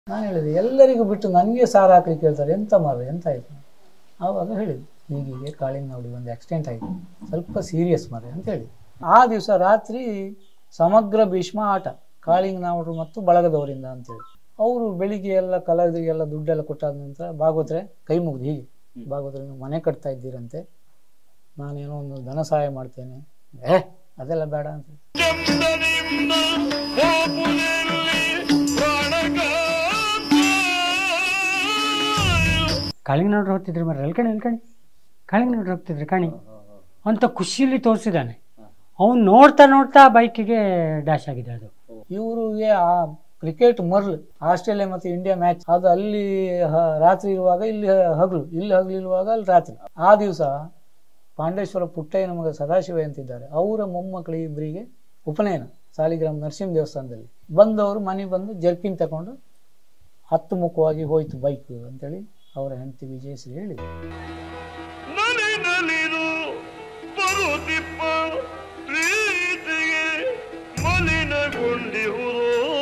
ನಾನು ಹೇಳಿದೆ ಎಲ್ಲರಿಗೂ ಬಿಟ್ಟು ನನಗೆ ಸಾರು ಹಾಕ್ಲಿಕ್ಕೆ ಹೇಳ್ತಾರೆ ಎಂತ ಮಾರ್ರೆ ಎಂತ ಆಯಿತು ಆವಾಗ ಹೇಳಿದ್ದು ಹೀಗೀಗೆ ಕಾಳಿಂಗ ನೋಡಿ ಒಂದು ಆಕ್ಸಿಡೆಂಟ್ ಆಯಿತು ಸ್ವಲ್ಪ ಸೀರಿಯಸ್ ಮಾರ್ರೆ ಅಂತ ಹೇಳಿ ಆ ದಿವಸ ರಾತ್ರಿ ಸಮಗ್ರ ಭೀಷ್ಮ ಆಟ ಕಾಳಿಂಗ ನಾವರು ಮತ್ತು ಬಳಗದವರಿಂದ ಅಂತೇಳಿ ಅವರು ಬೆಳಿಗ್ಗೆ ಎಲ್ಲ ಕಲಾವಿದರಿಗೆಲ್ಲ ದುಡ್ಡೆಲ್ಲ ಕೊಟ್ಟಾದ ನಂತರ ಭಾಗವತ್ರೆ ಕೈ ಮುಗಿದು ಹೀಗೆ ಭಾಗವತ್ರೆ ನೀವು ಮನೆ ಕಟ್ತಾ ಇದ್ದೀರಂತೆ ನಾನೇನೋ ಒಂದು ಧನ ಸಹಾಯ ಮಾಡ್ತೇನೆ ಏ ಅದೆಲ್ಲ ಬೇಡ ಅಂತ ಕಾಳಿಂಗನವ್ರು ಹೋಗ್ತಿದ್ರು ಮರ ಎಲ್ಕಣಿ ಎಲ್ಕಣಿ ಕಾಳಿಂಗನವ್ರು ಹೋಗ್ತಿದ್ರು ಕಣಿ ಅಂತ ಖುಷಿಯಲ್ಲಿ ತೋರಿಸಿದ್ದಾನೆ ಅವನು ನೋಡ್ತಾ ನೋಡ್ತಾ ಬೈಕಿಗೆ ಡ್ಯಾಶ್ ಆಗಿದೆ ಅದು ಇವರಿಗೆ ಆ ಕ್ರಿಕೆಟ್ ಮರ್ಲ್ ಆಸ್ಟ್ರೇಲಿಯಾ ಮತ್ತು ಇಂಡಿಯಾ ಮ್ಯಾಚ್ ಅದು ಅಲ್ಲಿ ಹ- ರಾತ್ರಿ ಇರುವಾಗ ಇಲ್ಲಿ ಹಗಲು ಇಲ್ಲಿ ಹಗಲಿರುವಾಗ ಅಲ್ಲಿ ರಾತ್ರಿ ಆ ದಿವಸ ಪಾಂಡೇಶ್ವರ ಪುಟ್ಟಯ್ಯನ ಮಗ ಸದಾಶಿವ ಅಂತಿದ್ದಾರೆ ಅವರ ಮೊಮ್ಮಕ್ಕಳು ಇಬ್ಬರಿಗೆ ಉಪನಯನ ಸಾಲಿಗ್ರಾಮ ನರಸಿಂಹ ದೇವಸ್ಥಾನದಲ್ಲಿ ಬಂದವರು ಮನೆಗೆ ಬಂದು ಜರ್ಕಿನ್ ತಗೊಂಡು ಹತ್ತು ಮುಖವಾಗಿ ಹೋಯ್ತು ಬೈಕ್ ಅಂತೇಳಿ ಅವರ ಹೆಂಡತಿ ವಿಜಯಶ್ರೀ ಹೇಳಿದ್ರು ನಲಿನಲಿದು ಬರುತ್ತಿಪ್ಪ ಪ್ರೀತಿಗೆ ಮಲಿನಗೊಂಡಿಹುದು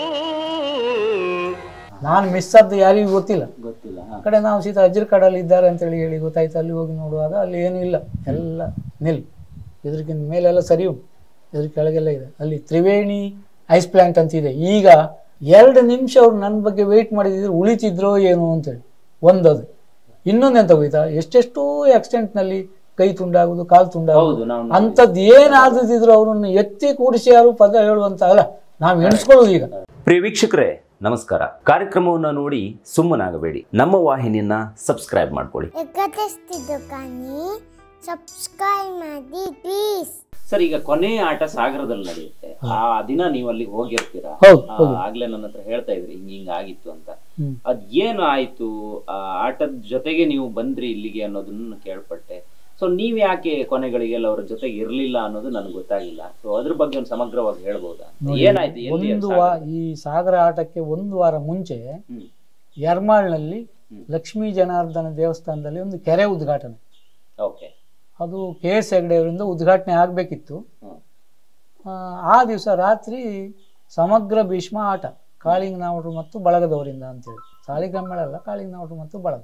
ನಾನು ಮಿಸ್ ಆದ್ದು ಯಾರಿಗೂ ಗೊತ್ತಿಲ್ಲ ಗೊತ್ತಿಲ್ಲ ಆ ಕಡೆ ನಾವು ಸೀದಾ ಅಜ್ಜರ ಕಾಡಲ್ಲಿ ಇದ್ದಾರೆ ಅಂತೇಳಿ ಹೇಳಿ ಗೊತ್ತಾಯ್ತು ಅಲ್ಲಿ ಹೋಗಿ ನೋಡುವಾಗ ಅಲ್ಲಿ ಏನೂ ಇಲ್ಲ ಎಲ್ಲ ನಿಲ್ ಇದ್ರಕ್ಕಿಂತ ಮೇಲೆಲ್ಲ ಸರಿ ಉಂಟು ಇದ್ರ ಕೆಳಗೆಲ್ಲ ಇದೆ ಅಲ್ಲಿ ತ್ರಿವೇಣಿ ಐಸ್ ಪ್ಲಾಂಟ್ ಅಂತ ಇದೆ ಈಗ ಎರಡು ನಿಮಿಷ ಅವ್ರು ನನ್ನ ಬಗ್ಗೆ ವೆಯ್ಟ್ ಮಾಡಿದ್ರೆ ಉಳಿತಿದ್ರೋ ಏನೋ ಅಂತೇಳಿ ಒಂದದು ಇನ್ನೊಂದೆಂತ ಹೋಯ್ತಾ ಎಷ್ಟೆಷ್ಟೋ ಆಕ್ಸಿಡೆಂಟ್ನಲ್ಲಿ ಕೈ ತುಂಡಾಗುದು ಕಾಲು ಹೌದು, ತುಂಡಾಗುದು ನಾವು ಅಂಥದ್ದು ಏನಾದಿದ್ರು ಅವ್ರನ್ನ ಎತ್ತಿ ಕೂಡಿಸಿ ಯಾರು ಪದ ಹೇಳುವಂತ ಅಲ್ಲ ನಾವು ಎಣಿಸ್ಕೊಳ್ಳೋದು ಈಗ ಪ್ರಿಯ ವೀಕ್ಷಕರೇ ನಮಸ್ಕಾರ ಕಾರ್ಯಕ್ರಮವನ್ನು ನೋಡಿ ಸುಮ್ಮನಾಗಬೇಡಿ ನಮ್ಮ ವಾಹಿನಿಯನ್ನ ಸಬ್ಸ್ಕ್ರೈಬ್ ಮಾಡ್ಕೊಳ್ಳಿ ಎಕತೆಸ್ತಿದ್ದು ಕಾನಿ ಸಬ್ಸ್ಕ್ರೈಬ್ ಮಾಡಿ ಪ್ಲೀಸ್ ಸರ್ ಈಗ ಕೊನೆಯ ಆಟ ಸಾಗರದಲ್ಲಿ ನಡೆಯುತ್ತೆ ಆ ದಿನ ನೀವು ಅಲ್ಲಿಗೆ ಹೋಗಿರ್ತೀರಾ ಹೌದು, ಆ, ಹೋಗಿ. ಆಗ್ಲೇ ನನ್ನ ಹತ್ರ ಹೇಳ್ತಾ ಇದ್ರಿ ಹಿಂಗ್ ಹಿಂಗ್ ಆಗಿತ್ತು ಅಂತ ಹ್ಮ್. ಅದ್ ಏನು ಆಯ್ತು ಆ ಆಟದ ಜೊತೆಗೆ ನೀವು ಬಂದ್ರಿ ಇಲ್ಲಿಗೆ ಅನ್ನೋದನ್ನ ಕೇಳ್ಪಟ್ಟೆ ಸೊ ನೀವ್ ಯಾಕೆ ಕೊನೆಗಳಿಗೆಲ್ಲ ಅವ್ರ ಜೊತೆಗೆ ಇರ್ಲಿಲ್ಲ ಅನ್ನೋದು ನನಗೆ ಗೊತ್ತಾಗಿಲ್ಲ ಸೊ ಅದ್ರ ಬಗ್ಗೆ ಒಂದು ಸಮಗ್ರವಾಗಿ ಹೇಳ್ಬೋದಾ ನೋಡಿ, ಏನಾಯ್ತು ಎಲ್ಲಿ ಒಂದು ಸಾಗರ? ವಾ ಈ ಸಾಗರ ಆಟಕ್ಕೆ ಒಂದು ವಾರ ಮುಂಚೆ ಹ್ಮ್. ಯರ್ಮಾಳ್ನಲ್ಲಿ ಹ್ಮ್. ಲಕ್ಷ್ಮೀ ಜನಾರ್ದನ ದೇವಸ್ಥಾನದಲ್ಲಿ ಒಂದು ಕೆರೆ ಉದ್ಘಾಟನೆ ಓಕೆ ಅದು ಕೆ ಎಸ್ ಹೆಗ್ಡೆ ಅವರಿಂದ ಉದ್ಘಾಟನೆ ಆಗಬೇಕಿತ್ತು ಹ್ಮ್. ಆ ದಿವಸ ರಾತ್ರಿ ಸಮಗ್ರ ಭೀಷ್ಮ ಆಟ ಕಾಳಿಂಗ ನಾವರು ಮತ್ತು ಬಳಗದವರಿಂದ ಅಂತೇಳಿ ಸಾಲಿಗ್ರಾಮ ಅಲ್ಲ ಕಾಳಿಂಗ ನಾವರು ಮತ್ತು ಬಳಗ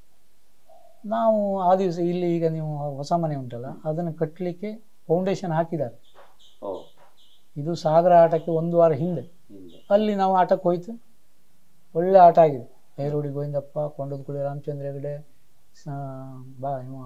ನಾವು ಆ ದಿವಸ ಇಲ್ಲಿ ಈಗ ನೀವು ಹೊಸ ಮನೆ ಉಂಟಲ್ಲ ಅದನ್ನು ಕಟ್ಟಲಿಕ್ಕೆ ಫೌಂಡೇಶನ್ ಹಾಕಿದ್ದಾರೆ ಓ ಇದು ಸಾಗರ ಆಟಕ್ಕೆ ಒಂದು ವಾರ ಹಿಂದೆ ಹಿಂದೆ ಅಲ್ಲಿ ನಾವು ಆಟಕ್ಕೆ ಹೋಯ್ತು ಒಳ್ಳೆ ಆಟ ಆಗಿದೆ ಬೇರೂಡಿ ಗೋವಿಂದಪ್ಪ ಕೊಂಡದಕುಳಿ ರಾಮಚಂದ್ರ ಹೆಗಡೆ ಸ- ಬಾ ಇವ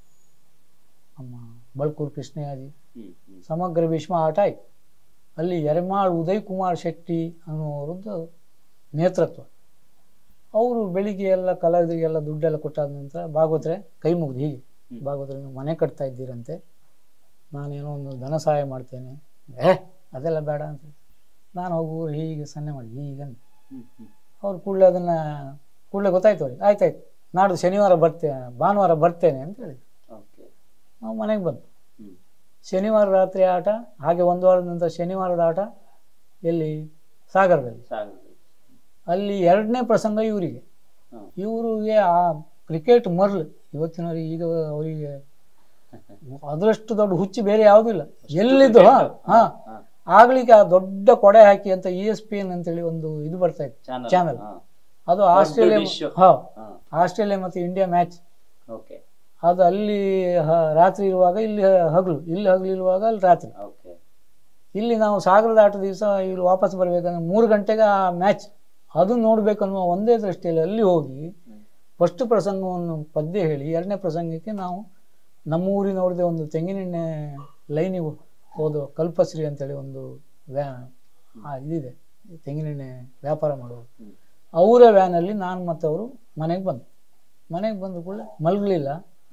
ನಮ್ಮ ಬಳ್ಕೂರು ಕೃಷ್ಣಯಾಜಿ ಹ್ಮ್ ಹ್ಮ್ ಸಮಗ್ರ ಭೀಷ್ಮ ಆಟ ಆಯ್ತು ಅಲ್ಲಿ ಯರಮಾಳ್ ಉದಯ್ ಕುಮಾರ್ ಶೆಟ್ಟಿ ಅನ್ನೋರದ್ದು ನೇತೃತ್ವ ಅವರು ಬೆಳಿಗ್ಗೆ ಎಲ್ಲ ಕಲಾವಿದರಿಗೆಲ್ಲ ದುಡ್ಡೆಲ್ಲ ಕೊಟ್ಟಾದ ನಂತರ ಭಾಗವತ್ರೆ ಕೈ ಮುಗಿದು ಹೀಗೆ ಭಾಗವತ್ರೆ ನೀವು ಮನೆ ಕಟ್ತಾ ಇದ್ದೀರಂತೆ ನಾನೇನೋ ಒಂದು ಧನ ಸಹಾಯ ಮಾಡ್ತೇನೆ ಏ ಅದೆಲ್ಲ ಬೇಡ ಅಂತ ನಾನು ಹೋಗು ಹೀಗೆ ಸನ್ನೆ ಮಾಡಿ ಹೀಗೆ ಅಂದೆ. ಹ್ಮ್ ಹ್ಮ್ ಅವ್ರು ಕೂಡಲೇ ಅದನ್ನು ಕೂಡಲೇ ಗೊತ್ತಾಯ್ತು ಅವ್ರಿಗೆ ಆಯ್ತಾಯ್ತು ನಾಡ್ದು ಶನಿವಾರ ಬರ್ತೇನೆ ಭಾನುವಾರ ಬರ್ತೇನೆ ಅಂತ ಹೇಳಿದ್ರು ಓಕೆ ನಾವು ಮನೆಗೆ ಬಂದು ಹ್ಮ್ ಶನಿವಾರ ರಾತ್ರಿ ಆಟ ಹಾಗೆ ಒಂದು ವಾರದ ನಂತರ ಶನಿವಾರದ ಆಟ ಎಲ್ಲಿ ಸಾಗರದಲ್ಲಿ ಸಾಗರದಲ್ಲಿ ಅಲ್ಲಿ ಎರಡನೇ ಪ್ರಸಂಗ ಇವರಿಗೆ ಹ್ಮ್. ಇವರಿಗೆ ಆ ಕ್ರಿಕೆಟ್ ಮರ್ಲ್ ಇವತ್ತಿನವರಿಗೆ ಈಗ ಅವರಿಗೆ ಅದರಷ್ಟು ದೊಡ್ಡ ಹುಚ್ಚಿ ಬೇರೆ ಯಾವುದೂ ಇಲ್ಲ ಎಲ್ಲಿದ್ದು ಹಾ ಹಾ ಹಾ. ಆಗ್ಲಿಕ್ಕೆ ಆ ದೊಡ್ಡ ಕೊಡೆ ಹಾಕಿ ಅಂತ ಇ ಎಸ್ ಪಿ ಎನ್ ಅಂತೇಳಿ ಒಂದು ಇದು ಬರ್ತಾ ಇತ್ತು ಚಾನಲ್ ಚಾನಲ್ ಹಾ ಅದು ಆಸ್ಟ್ರೇಲಿಯಾ dish. ಹಾ ಹಾ ಆಸ್ಟ್ರೇಲಿಯಾ ಮತ್ತು ಇಂಡಿಯಾ ಮ್ಯಾಚ್ ಓಕೆ ಅದು ಅಲ್ಲಿ ಹ- ರಾತ್ರಿ ಇರುವಾಗ ಇಲ್ಲಿ ಹಗಲು ಇಲ್ಲಿ ಹಗಲಿರುವಾಗ ಅಲ್ಲಿ ರಾತ್ರಿ ಓಕೆ ಇಲ್ಲಿ ನಾವು ಸಾಗರದ ಆಟ ದಿವಸ ಇಲ್ಲಿ ವಾಪಸ್ ಬರಬೇಕಂದ್ರೆ ಮೂರು ಗಂಟೆಗೆ ಆ ಮ್ಯಾಚ್ ಅದು ನೋಡ್ಬೇಕನ್ನುವ ಒಂದೇ ದೃಷ್ಟಿಯಲ್ಲಿ ಅಲ್ಲಿ ಹೋಗಿ ಫಸ್ಟ್ ಪ್ರಸಂಗವನ್ನು ಪದ್ಯ ಹೇಳಿ ಎರಡನೇ ಪ್ರಸಂಗಕ್ಕೆ ನಾವು ನಮ್ಮ ಊರಿನವ್ರದ್ದೇ ಒಂದು ತೆಂಗಿನೆಣ್ಣೆ ಲೈನಿಗೆ ಹೋದ ಕಲ್ಪಶ್ರೀ ಅಂತೇಳಿ ಒಂದು ವ್ಯಾ ಆ, ಇದಿದೆ ತೆಂಗಿನೆಣ್ಣೆ ವ್ಯಾಪಾರ ಮಾಡೋರು ಅವರ ವ್ಯಾನಲ್ಲಿ ನಾನು ಮತ್ತು ಅವರು ಮನೆಗೆ ಬಂದು ಮನೆಗೆ ಬಂದ ಕೂಡಲೇ ಮಲಗಲಿಲ್ಲ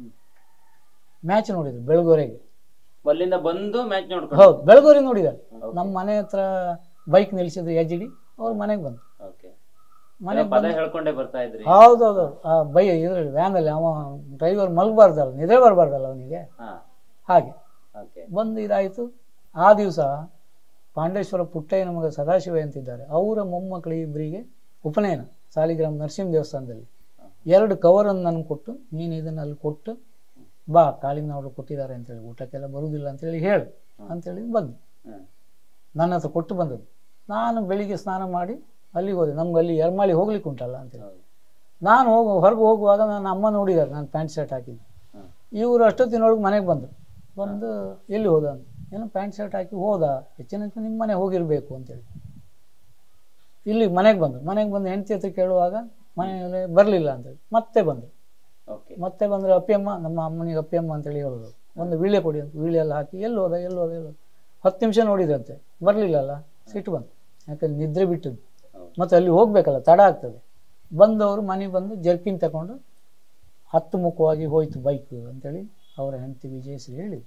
ಮ್ಯಾಚ್ ನೋಡಿದ್ರು ಬೆಳಗುವರೆಗೆ ಅಲ್ಲಿಂದ ಬಂದು ಮ್ಯಾಚ್ ನೋಡ್ಕೊಂಡು ಹೌದು ಬೆಳಗೋರಿ ನೋಡಿದ್ದಾರೆ ನಮ್ಮ ಮನೆ ಹತ್ರ ಬೈಕ್ ನಿಲ್ಸಿದ್ರು ಎಚ್ ಡಿ ಅವ್ರು ಮನೆಗೆ ಬಂದು ಓಕೆ ಮನೆಗೆ ಪದ ಹೇಳ್ಕೊಂಡೇ ಬರ್ತಾ ಇದ್ರಿ ಹೌದೌದು ಆ ಬೈ ಇದ್ರಲ್ಲಿ ವ್ಯಾನಲ್ಲಿ ಅವ ಡ್ರೈವರ್ ಮಲಗಬಾರ್ದಲ್ಲ ನಿದ್ರೆ ಬರಬಾರ್ದಲ್ಲ ಅವನಿಗೆ ಹಾ ಹಾಗೆ ಓಕೆ ಬಂದು ಇದಾಯಿತು ಆ ದಿವಸ ಪಾಂಡೇಶ್ವರ ಪುಟ್ಟಯ್ಯನ ಮಗ ಸದಾಶಿವ ಅಂತಿದ್ದಾರೆ ಅವರ ಮೊಮ್ಮಕ್ಕಳು ಇಬ್ಬರಿಗೆ ಉಪನಯನ ಸಾಲಿಗ್ರಾಮ ನರಸಿಂಹ ದೇವಸ್ಥಾನದಲ್ಲಿ ಎರಡು ಕವರನ್ನು ನನಗೆ ಕೊಟ್ಟು ನೀನು ಇದನ್ನು ಅಲ್ಲಿ ಕೊಟ್ಟು ಬಾ ಕಾಳಿಂಗನವರು ಕೊಟ್ಟಿದ್ದಾರೆ ಅಂತೇಳಿ ಊಟಕ್ಕೆಲ್ಲ ಬರುವುದಿಲ್ಲ ಅಂತೇಳಿ ಹೇಳು ಅಂತೇಳಿ ಬಂದು ಹ್ಮ್ ನನ್ನ ಹತ್ರ ಕೊಟ್ಟು ಬಂದದ್ದು ನಾನು ಬೆಳಿಗ್ಗೆ ಸ್ನಾನ ಮಾಡಿ ಅಲ್ಲಿಗೆ ಹೋದೆ ನಮ್ಗೆ ಅಲ್ಲಿ ಎರ್ಮಾಳಿ ಹೋಗ್ಲಿಕ್ಕೆ ಉಂಟಲ್ಲ ಅಂತೇಳಿ ಹೌದು. ನಾನು ಹೋಗು ಹೊರಗೆ ಹೋಗುವಾಗ ನನ್ನ ಅಮ್ಮ ನೋಡಿದ್ದಾರೆ ನಾನು ಪ್ಯಾಂಟ್ ಶರ್ಟ್ ಹಾಕಿದ್ದು ಹ್ಮ್. ಇವರು ಅಷ್ಟೊತ್ತಿನೊಳಗೆ ಮನೆಗೆ ಬಂದರು ಬಂದು ಎಲ್ಲಿ ಹೋದ ಅಂತ ಏನೋ ಪ್ಯಾಂಟ್ ಶರ್ಟ್ ಹಾಕಿ ಹೋದ ಹೆಚ್ಚಿನ ನಿಮ್ಮ ಮನೆ ಹೋಗಿರಬೇಕು ಅಂತೇಳಿ ಇಲ್ಲಿ ಮನೆಗೆ ಬಂದರು ಮನೆಗೆ ಬಂದು ಹೆಂಡತಿ ಹತ್ರ ಕೇಳುವಾಗ ಮನೆಯಲ್ಲಿ ಬರಲಿಲ್ಲ ಅಂತೇಳಿ ಮತ್ತೆ ಬಂದರು ಓಕೆ ಮತ್ತೆ ಬಂದರೆ ಅಪ್ಪಿಯಮ್ಮ ನಮ್ಮ ಅಮ್ಮನಿಗೆ ಅಪ್ಪಿಯಮ್ಮ ಅಂತೇಳಿ ಹೇಳೋದು ಒಂದು ವೀಳ್ಯ ಕೊಡಿ ಅಂತ ವೀಳ್ಯ ಎಲ್ಲ ಹಾಕಿ ಎಲ್ಲಿ ಹೋದ ಎಲ್ಲಿ ಹೋದ ಎಲ್ಲಿ ಹೋದ ಹತ್ತು ನಿಮಿಷ ನೋಡಿದ್ರಂತೆ ಬರಲಿಲ್ಲಲ್ಲ ಸಿಟ್ಟು ಬಂತು ಯಾಕಂದ್ರೆ ನಿದ್ರೆ ಬಿಟ್ಟದ್ದು ಹೌದು. ಮತ್ತು ಅಲ್ಲಿ ಹೋಗ್ಬೇಕಲ್ಲ ತಡ ಆಗ್ತದೆ ಬಂದವರು ಮನೆಗೆ ಬಂದು ಜರ್ಕಿನ್ ತಗೊಂಡು ಹತ್ತು ಮುಖವಾಗಿ ಹೋಯ್ತು ಬೈಕ್ ಅಂತೇಳಿ ಅವರ ಹೆಂಡತಿ ವಿಜಯಶ್ರೀ ಹೇಳಿದ್ರು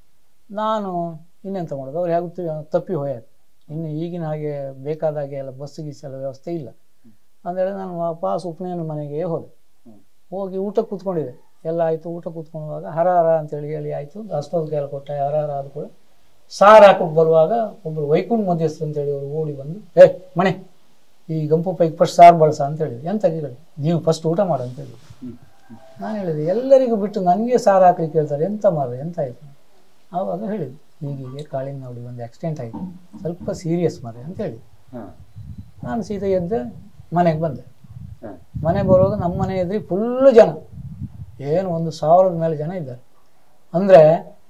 ನಾನು ಇನ್ನೆಂತ ಮಾಡೋದು ಅವ್ರು ಹೇಗೂ ತಪ್ಪಿ ಹೋಯಾತು ಇನ್ನು ಈಗಿನ ಹಾಗೆ ಬೇಕಾದ ಹಾಗೆ ಎಲ್ಲ ಬಸ್ ಗೀಸ್ ಎಲ್ಲ ವ್ಯವಸ್ಥೆ ಇಲ್ಲ ಅಂದೇಳಿ ನಾನು ವಾಪಸ್ ಉಪನಯನ ಮನೆಗೆ ಹೋದೆ ಹ್ಮ್. ಹೋಗಿ ಊಟ ಕೂತ್ಕೊಂಡಿದೆ ಎಲ್ಲ ಆಯಿತು ಊಟ ಕೂತ್ಕೊಳ್ಳುವಾಗ ಹರ ಹರ ಅಂತೇಳಿ ಹೇಳಿ ಆಯಿತು ಅಷ್ಟೊಂದು ಕೇಳ ಕೊಟ್ಟೆ ಹರ ಹರ ಆದ ಕೂಡ ಸಾರು ಹಾಕೋಕೆ ಬರುವಾಗ ಒಬ್ಬರು ವೈಕುಂಠ ಮಧ್ಯಸ್ಥ ಅಂತೇಳಿ ಅವರು ಓಡಿ ಬಂದು ಏ ಮಣೆ ಈ ಗಂಪು ಪೈಗೆ ಫಸ್ಟ್ ಸಾರು ಬಳಸ ಅಂತ ಹೇಳಿದ್ರು ಎಂತ ಕೇಳಿ ನೀವು ಫಸ್ಟ್ ಊಟ ಮಾಡು ಅಂತ ಹೇಳಿ ಹ್ಮ್. ನಾನು ಹೇಳಿದೆ ಎಲ್ಲರಿಗೂ ಬಿಟ್ಟು ನನಗೆ ಸಾರು ಹಾಕ್ಲಿಕ್ಕೆ ಹೇಳ್ತಾರೆ ಎಂತ ಮಾರ ಎಂತ ಆಯಿತು ಆವಾಗ ಹೇಳಿದೆ ಹೀಗೀಗೆ ಕಾಳಿಂಗ ನೋಡಿ ಒಂದು ಆಕ್ಸಿಡೆಂಟ್ ಆಯಿತು ಸ್ವಲ್ಪ ಸೀರಿಯಸ್ ಮಾರೆ ಅಂತ ಹೇಳಿ ಹಾ ನಾನು ಸೀದಾ ಎದ್ದೆ ಮನೆಗೆ ಬಂದೆ ಹಾ ಮನೆಗೆ ಬರುವಾಗ ನಮ್ಮ ಮನೆ ಎದುರು ಫುಲ್ಲು ಜನ ಏನು ಒಂದು ಸಾವಿರದ ಮೇಲೆ ಜನ ಇದ್ದಾರೆ ಅಂದರೆ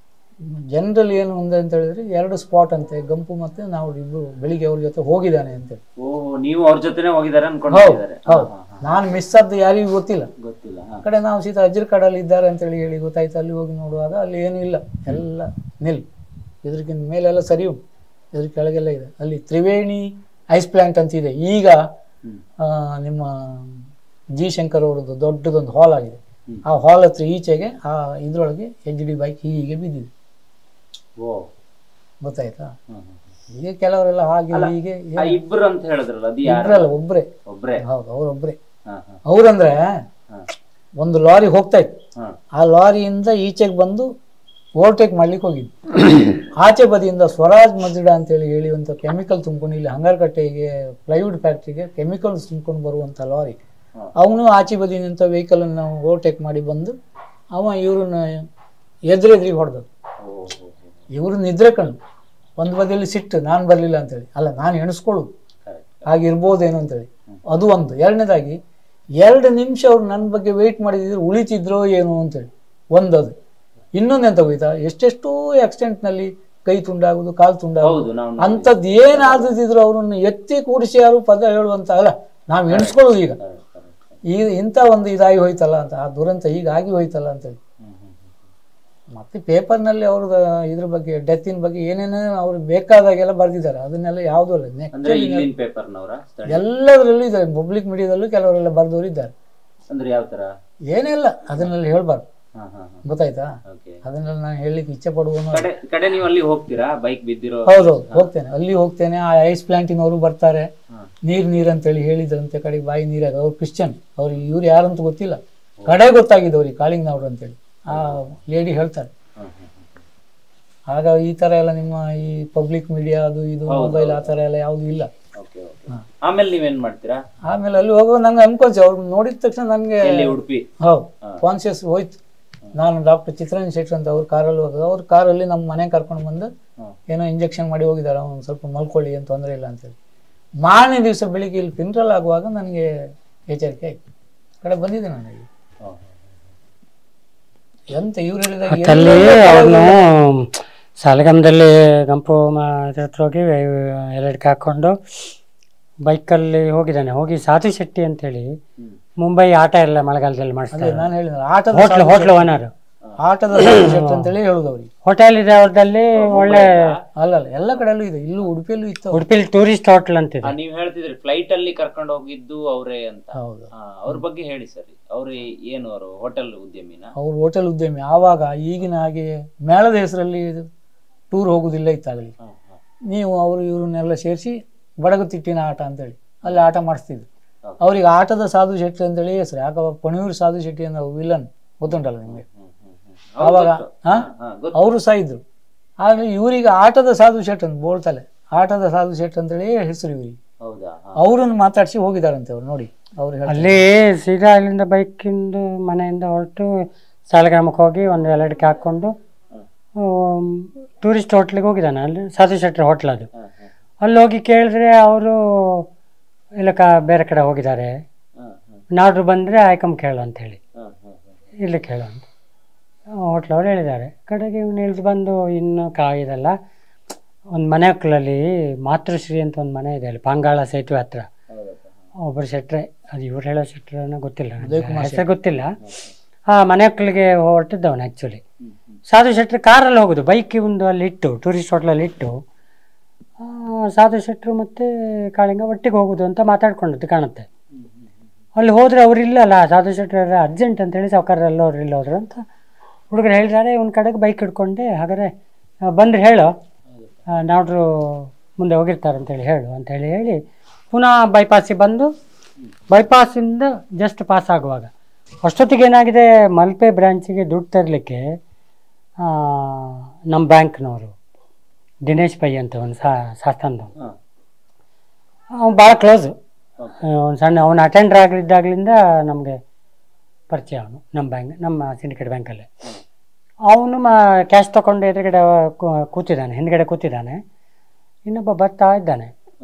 ಜನರಲ್ ಏನು ఉంది ಅಂತ ಹೇಳಿದ್ರೆ ಎರಡು ಸ್ಪಾಟ್ ಅಂತೆ ಗಂಪು ಮತ್ತೆ ನಾವು ಇಬ್ಬರು ಬೆಳಿಗ್ಗೆ ಅವ್ರ ಜೊತೆ ಹೋಗಿದ್ದಾನೆ ಅಂತೇಳಿ ಓ ನೀವು ಅವ್ರ ಜೊತೆನೆ ಹೋಗಿದ್ದಾರೆ ಹೌದು ಅನ್ಕೊಂಡಿದ್ದಾರೆ ಹೌದು ನಾನು ಮಿಸ್ ಆದ್ದು ಯಾರಿಗೂ ಗೊತ್ತಿಲ್ಲ ಗೊತ್ತಿಲ್ಲ ಹಾ. ಆ ಕಡೆ ನಾವು ಸೀದಾ ಅಜ್ಜರ ಕಾಡಲ್ಲಿ ಇದ್ದಾರೆ ಅಂತೇಳಿ ಹೇಳಿ ಗೊತ್ತಾಯ್ತು ಅಲ್ಲಿ ಹೋಗಿ ನೋಡುವಾಗ ಅಲ್ಲಿ ಏನೂ ಇಲ್ಲ ಎಲ್ಲ ನಿಲ್ ಇದ್ರಕ್ಕಿಂತ ಮೇಲೆಲ್ಲ ಸರಿ ಉಂಟು ಇದ್ರ ಕೆಳಗೆಲ್ಲ ಇದೆ ಅಲ್ಲಿ ತ್ರಿವೇಣಿ ಐಸ್ ಪ್ಲಾಂಟ್ ಅಂತ ಇದೆ ಈಗ ಹ್ಮ್. ಆ, ನಿಮ್ಮ ಜಿ ಶಂಕರ್ ಅವರದ್ದು ದೊಡ್ಡದೊಂದು ಹಾಲ್ ಆಗಿದೆ ಹ್ಮ್. ಆ ಹಾಲ್ ಹತ್ರ ಈಚೆಗೆ ಆ ಇದ್ರೊಳಗೆ ಎಚ್ ಡಿ ಬೈಕ್ ಹೀಗೆ ಬಿದ್ದಿದೆ ಓ ಗೊತ್ತಾಯ್ತಾ ಹ್ಮ್, ಹ್ಮ್. ಈಗ ಕೆಲವರೆಲ್ಲ ಹಾಗೆ ಅಲ್ಲ, ಹೀಗೆ ಆ ಇಬ್ರು ಅಂತ ಹೇಳಿದ್ರಲ್ಲ ಅದು ಯಾರು ಇಬ್ಬರಲ್ಲ ಒಬ್ಬರೇ ಒಬ್ರೇ ಹೌದು ಅವರೊಬ್ಬರೇ ಹಾ ಹಾ ಅವ್ರಂದ್ರೆ ಹಾ ಒಂದು ಲಾರಿ ಹೋಗ್ತಾ ಇತ್ತು ಹಾ ಆ ಲಾರಿಯಿಂದ ಈಚೆಗೆ ಬಂದು ಓವರ್ಟೇಕ್ ಮಾಡ್ಲಿಕ್ಕೆ ಹೋಗಿದ್ದು ಆಚೆ ಬದಿಯಿಂದ ಸ್ವರಾಜ್ ಮಜಿಡಾ ಅಂತೇಳಿ ಹೇಳಿ ಒಂದು ಕೆಮಿಕಲ್ ತುಂಬ್ಕೊಂಡು ಇಲ್ಲಿ ಹಂಗಾರಕಟ್ಟೆಗೆ ಪ್ಲೈವುಡ್ ಫ್ಯಾಕ್ಟ್ರಿಗೆ ಕೆಮಿಕಲ್ಸ್ ತುಂಬ್ಕೊಂಡು ಬರುವಂಥ ಲಾರಿ ಹಾ. ಅವನು ಆಚೆ ಬದಿ ನಿಂತ ವೆಹಿಕಲನ್ನು ಓವರ್ಟೇಕ್ ಮಾಡಿ ಬಂದು ಅವ ಇವ್ರನ್ನ ಎದುರೆದ್ರಿಗೆ ಹೊಡೆದ ಓ ಓ, ಓ. ಇವರು ನಿದ್ರೆ ಕಣ್ಣು ಒಂದು ಬದಿಯಲ್ಲಿ ಸಿಟ್ಟು ನಾನು ಬರಲಿಲ್ಲ ಅಂತೇಳಿ ಅಲ್ಲ ನಾನು ಎಣಿಸ್ಕೊಳ್ಳೋದು Correct. ಹಾಗಿರ್ಬೋದೇನೋ ಅಂತೇಳಿ ಅದು ಒಂದು ಎರಡನೇದಾಗಿ ಎರಡು ನಿಮಿಷ ಅವ್ರು ನನ್ನ ಬಗ್ಗೆ ವೆಯ್ಟ್ ಮಾಡಿದ್ರೆ ಉಳಿತಿದ್ರೋ ಏನೋ ಅಂತೇಳಿ ಒಂದದು ಇನ್ನೊಂದು ಎಂತ ಹೋಯ್ತಾ ಎಷ್ಟೆಷ್ಟೋ ಆಕ್ಸಿಡೆಂಟ್ನಲ್ಲಿ ಕೈ ತುಂಡಾಗುದು ಕಾಲು ತುಂಡಾಗುದು ಹೌದು ನಾವು ಅಂಥದ್ದು ಏನಾದಿದ್ರು ಅವ್ರನ್ನ ಎತ್ತಿ ಕೂಡಿಸಿ ಯಾರು ಪದ ಹೇಳುವಂತ ಅಲ್ಲ ನಾವು ಎಣಿಸ್ಕೊಳ್ಳೋದು ಈಗ Correct, correct, correct. ಈಗ ಇಂಥ ಒಂದು ಇದಾಗಿ ಹೋಯ್ತಲ್ಲ ಅಂತ ಆ ದುರಂತ ಈಗ ಆಗಿ ಹೋಯ್ತಲ್ಲ ಅಂತೇಳಿ ಹ್ಮ್, ಹ್ಮ್, ಹ್ಮ್. ಮತ್ತೆ ಪೇಪರ್ನಲ್ಲಿ ಅವ್ರದ್ದು ಇದ್ರ ಬಗ್ಗೆ ಡೆತ್ತಿನ ಬಗ್ಗೆ ಏನೇನೋ ಅವ್ರು ಬೇಕಾದಾಗೆಲ್ಲ ಬರೆದಿದ್ದಾರೆ ಅದನ್ನೆಲ್ಲ ಯಾವುದೂ ಅಲ್ಲ ಅಂದ್ರೆ ನೆಕ್ಸ್ಟ್ ಇಲ್ಲಿನ ಪೇಪರ್ನವರ ಎಲ್ಲದರಲ್ಲೂ ಇದ್ದಾರೆ ಪಬ್ಲಿಕ್ ಮೀಡಿಯಾದಲ್ಲೂ ಕೆಲವರೆಲ್ಲ ಬರೆದವರು ಇದ್ದಾರೆ ಅಂದ್ರೆ ಯಾವ ತರ ಏನಿಲ್ಲ ಅದನ್ನೆಲ್ಲ ಹೇಳ್ಬಾರ್ದು ಹಾ ಹಾ ಹಾ ಗೊತ್ತಾಯ್ತಾ ಓಕೆ ಅದನ್ನೆಲ್ಲ ನಾನು ಹೇಳಲಿಕ್ಕೆ ಇಚ್ಛೆ ಪಡುವನು ಕಡೆ ಕಡೆ ನೀವು ಅಲ್ಲಿ ಹೋಗ್ತೀರಾ ಬೈಕ್ ಬಿದ್ದಿರೋ ಹೌದೌದು ಹೋಗ್ತೇನೆ ಅಲ್ಲಿ ಹೋಗ್ತೇನೆ ಆ ಐಸ್ ಪ್ಲಾಂಟಿನವರು ಬರ್ತಾರೆ ಹಾ. ನೀರ್ ನೀರ್ ಅಂತೇಳಿ ಹೇಳಿದ್ರಂತೆ ಕಡೆಗೆ ಬಾಯಿ ನೀರಾಗ ಅವ್ರು ಕ್ರಿಶ್ಚಿಯನ್ ಅವ್ರು ಇವ್ರು ಯಾರಂತ ಗೊತ್ತಿಲ್ಲ ಕಡೆ ಗೊತ್ತಾಗಿದೆ ಅವ್ರಿಗೆ ಕಾಳಿಂಗ್ನವ್ರು ಅಂತೇಳಿ ಆ ಲೇಡಿ ಹೇಳ್ತಾರೆ ಹಾ, ಹಾ, ಹಾ. ಆಗ ಈ ತರ ಎಲ್ಲ ನಿಮ್ಮ ಈ ಪಬ್ಲಿಕ್ ಮೀಡಿಯಾ ಅದು ಇದು ಮೊಬೈಲ್ ಆ ತರ ಎಲ್ಲ ಯಾವುದು ಇಲ್ಲ ಓಕೆ ಓಕೆ ಆಮೇಲೆ ನೀವೇನ್ ಮಾಡ್ತೀರಾ ಆಮೇಲೆ ಅಲ್ಲಿ ಹೋಗುವಾಗ ನಂಗೆ ಅನ್ಕೊಳ್ಸಿ ಅವ್ರು ನೋಡಿದ ತಕ್ಷಣ ನನಗೆ ಎಲ್ಲಿ ಉಡುಪಿ ಹೌದು ಹಾ. ಕಾನ್ಶಿಯಸ್ ಹೋಯ್ತು ನಾನು ಡಾಕ್ಟರ್ ಚಿತ್ರಂಜನ್ ಶೆಟ್ಟಿ ಅಂತ ಅವ್ರ ಕಾರಲ್ಲಿ ಹೋಗೋದು ಅವ್ರ ಕಾರಲ್ಲಿ ನಮ್ಮ ಮನೆ ಕರ್ಕೊಂಡು ಬಂದು ಹಾ. ಏನೋ ಏನೋ ಇಂಜೆಕ್ಷನ್ ಮಾಡಿ ಹೋಗಿದ್ದಾರೆ ಅವ್ನು ಸ್ವಲ್ಪ ಮಲ್ಕೊಳ್ಳಿ ಏನು ತೊಂದರೆ ಇಲ್ಲ ಅಂತೇಳಿ ಮಾರನೇ ದಿವಸ ಬೆಳಿಗ್ಗೆ ಇಲ್ಲಿ ಫಿನ್ರಲ್ ಆಗುವಾಗ ನನಗೆ ಎಚ್ಚರಿಕೆ ಆಯ್ತು ಆ ಕಡೆ ಬಂದಿದ್ದೆ ನನಗೆ ಹಾ, ಎಂತ ಇವ್ರು ಹೇಳಿದಾಗ ಅಲ್ಲಿ ಎಲ್ಲ ಅವ್ರನ್ನು ಸಾಲಗಮದಲ್ಲಿ ಗಂಪು ಮ- ಇದ್ರ ಹತ್ರ ಹೋಗಿ ಎರಡಕ್ಕೆ ಹಾಕ್ಕೊಂಡು ಬೈಕಲ್ಲಿ ಹೋಗಿದ್ದಾನೆ ಹೋಗಿ ಸಾಧು ಶೆಟ್ಟಿ ಅಂತೇಳಿ ಹ್ಮ್. ಮುಂಬೈ ಆಟ ಎಲ್ಲ ಮಳೆಗಾಲದಲ್ಲಿ ಅದೇ ಮಾಡಿಸ್ತಾರೆ ನಾನು ಹೇಳಿದ ಆಟದ ಹೋಟ್ಲು ಹೋಟ್ಲು ಓನರ್ ಆಟದ ಸಬ್ಜೆಕ್ಟ್ ಅಂತೇಳಿ ಹೇಳುದು ಅವ್ರಿಗೆ ಹೋಟೆಲ್ ಇದೆ ಅವ್ರದಲ್ಲಿ ಒಳ್ಳೆ ಅಲ್ಲ ಅಲ್ಲ ಎಲ್ಲ ಕಡೆಯಲ್ಲೂ ಇದೆ ಇಲ್ಲೂ ಉಡುಪಿಯಲ್ಲೂ ಇತ್ತು ಅವ್ರು. ಉಡುಪಿಲಿ ಟೂರಿಸ್ಟ್ ಹೋಟ್ಲ್ ಅಂತಿದೆ ಆ, ನೀವ್ ಹೇಳ್ತಿದ್ರಿ ಫ್ಲೈಟ್ ಅಲ್ಲಿ ಕರ್ಕೊಂಡು ಹೋಗಿದ್ದು ಅವರೇ ಅಂತ ಹೌದು ಹಾ, ಅವ್ರ ಬಗ್ಗೆ ಹೇಳಿ ಸರಿ ಅವ್ರು ಏನು ಅವರು ಹೋಟೆಲ್ ಉದ್ಯಮಿನ ಅವ್ರು ಹೋಟೆಲ್ ಉದ್ಯಮಿ ಆವಾಗ ಈಗಿನ ಹಾಗೆ ಮೇಳದ ಹೆಸರಲ್ಲಿ ಟೂರ್ ಹೋಗುದಿಲ್ಲ ಇತ್ತಾಗಲಿ ಹಾ, ಹಾ. ನೀವು ಅವರು ಇವ್ರನ್ನೆಲ್ಲ ಸೇರಿಸಿ ಬಡಗುತಿಟ್ಟಿನ ಆಟ ಅಂತೇಳಿ ಅಲ್ಲಿ ಆಟ ಮಾಡಿಸ್ತಿದ್ರು Okay. ಅವ್ರಿಗೆ ಆಟದ ಸಾಧು ಶೆಟ್ಟಿ ಅಂತೇಳಿ ಹೆಸರು ಯಾಕ ಪಣಿಯೂರು ಸಾಧು ಶೆಟ್ಟಿ ಅನ್ನೋ ವಿಲನ್ ಗೊತ್ತುಂಟಲ್ಲ ನಿಮಗೆ ಹ್ಮ್, ಹ್ಮ್, ಹ್ಮ್. ಆವಾಗ ಹೌದು, ಗೊತ್ತು. ಹಾ? ಹಾ, ಗೊತ್ತು. ಅವರು ಸಹ ಇದ್ರು ಆದ್ರೆ ಇವರಿಗೆ ಆಟದ ಸಾಧು ಶೆಟ್ ಅಂತ ಬೋಳ್ತಲೆ ಆಟದ ಸಾಧು ಶೆಟ್ ಅಂತೇಳಿ ಹೆಸರು ಇವರಿಗೆ ಹೌದಾ ಹಾ. ಅವರನ್ನು ಮಾತಾಡಿಸಿ ಹೋಗಿದಾರಂತೆ ಅವ್ರು ನೋಡಿ ಅವ್ರು ಹೇಳ್ತಾರೆ. ಅಲ್ಲಿ ಸೀದಾ ಅಲ್ಲಿಂದ ಬೈಕಿಂದ ಮನೆಯಿಂದ ಹೊರಟು ಸಾಲಗ್ರಾಮಕ್ಕೆ ಹೋಗಿ ಒಂದು ಎಲ್ಲಡಿಕೆ ಹಾಕ್ಕೊಂಡು ಟೂರಿಸ್ಟ್ ಹೋಟ್ಲಿಗೆ ಹೋಗಿದ್ದಾನೆ ಅಲ್ಲಿ ಸಾಧು ಶೆಟ್ಟಿ ಹೋಟ್ಲ್ ಅದು ಹಾ, ಹಾ. ಅಲ್ಲಿ ಹೋಗಿ ಕೇಳಿದ್ರೆ ಅವರು ಇಲ್ಲ ಕ ಬೇರೆ ಕಡೆ ಹೋಗಿದ್ದಾರೆ ಹಾ, ಹಾ, ನಾಡ್ರು ಬಂದರೆ ಆಯ್ಕಮ್ ಕೇಳು ಅಂತ ಹೇಳಿ ಹಾ, ಹಾ, ಹಾ. ಇಲ್ಲಿ ಕೇಳು ಅಂತ ಹೋಟ್ಲವ್ರು ಹೇಳಿದ್ದಾರೆ ಕಡೆಗೆ ಇವ್ನು ಇಳಿದು ಬಂದು ಇನ್ನು ಕಾಯಿದಲ್ಲ ಒಂದು ಮನೆ ಹೊಕ್ಕಲಲ್ಲಿ ಮಾತೃಶ್ರೀ ಅಂತ ಒಂದು ಮನೆ ಇದೆ ಅಲ್ಲಿ ಪಾಂಗಾಳ ಸೇತುವೆ ಹತ್ರ ಹೌದಪ್ಪ. ಒಬ್ಬರು ಶೆಟ್ರೆ ಅದು ಇವ್ರು ಹೇಳೋ ಶೆಟ್ರನ್ನ ಗೊತ್ತಿಲ್ಲ ನನಗೆ. ಉದಯ್ ಕುಮಾರ್ ಹೆಸರು ಗೊತ್ತಿಲ್ಲ ಆ ಮನೆ ಹೊಕ್ಕಲಿಗೆ ಹೊರಟಿದ್ದವನು ಆ್ಯಕ್ಚುಲಿ ಹ್ಮ್, ಹ್ಮ್. ಸಾಧು ಶೆಟ್ರು ಕಾರಲ್ಲಿ ಹೋಗೋದು ಬೈಕ್ ಒಂದು ಅಲ್ಲಿ ಇಟ್ಟು ಟೂರಿಸ್ಟ್ ಹೋಟ್ಲಲ್ಲಿ ಇಟ್ಟು ಆ, ಸಾಧು ಶೆಟ್ರು ಮತ್ತು ಕಾಳಿಂಗ ಒಟ್ಟಿಗೆ ಹೋಗೋದು ಅಂತ ಮಾತಾಡ್ಕೊಂಡದ್ದು ಕಾಣುತ್ತೆ ಅಲ್ಲಿ ಹೋದ್ರೆ ಅವ್ರು ಇಲ್ಲಲ್ಲ ಸಾಧು ಶೆಟ್ರು ಅರ್ಜೆಂಟ್ ಅಂತೇಳಿ ಸಾವುಕಾರರೆಲ್ಲ ಅವ್ರು ಇಲ್ಲ ಹೋದ್ರು ಅಂತ ಹುಡುಗರು ಹೇಳಿದ್ದಾರೆ ಇವನ ಕಡೆಗೆ ಬೈಕ್ ಹಿಡ್ಕೊಂಡೆ ಹಾಗಾದ್ರೆ ಆ, ಬಂದ್ರೆ ಹೇಳು ಆ, ನಾಡ್ರು ಮುಂದೆ ಹೋಗಿರ್ತಾರೆ ಅಂತೇಳಿ ಹೇಳು ಅಂತೇಳಿ ಹೇಳಿ ಪುನಃ ಬೈಪಾಸಿಗೆ ಬಂದು ಬೈಪಾಸಿಂದ ಜಸ್ಟ್ ಪಾಸ್ ಆಗುವಾಗ ಅಷ್ಟೊತ್ತಿಗೆ ಏನಾಗಿದೆ ಮಲ್ಪೆ ಬ್ರ್ಯಾಂಚಿಗೆ ದುಡ್ಡು ತರಲಿಕ್ಕೆ ನಮ್ಮ ಬ್ಯಾಂಕ್ನವರು ದಿನೇಶ್ ಪೈ ಅಂತ ಒಂದು ಸಾ ಸಾಸ್ತಾನದವನು ಹಾ. ಅವ್ನು ಭಾಳ ಕ್ಲೋಸು ಒಂದು ಸಣ್ಣ ಅವನು ಅಟೆಂಡರ್ ಆಗಲಿದ್ದಾಗಲಿಂದ ನಮಗೆ ಪರಿಚಯ ಅವನು ನಮ್ಮ ಬ್ಯಾಂಕ್ ನಮ್ಮ ಸಿಂಡಿಕೇಟ್ ಬ್ಯಾಂಕಲ್ಲಿ ಅವನು ಮಾ ಕ್ಯಾಶ್ ತೊಗೊಂಡು ಎದುರುಗಡೆ ಕೂ- ಕೂತಿದ್ದಾನೆ ಹಿಂದ್ಗಡೆ ಕೂತಿದ್ದಾನೆ ಇನ್ನೊಬ್ಬ ಬರ್ತಾ ಇದ್ದಾನೆ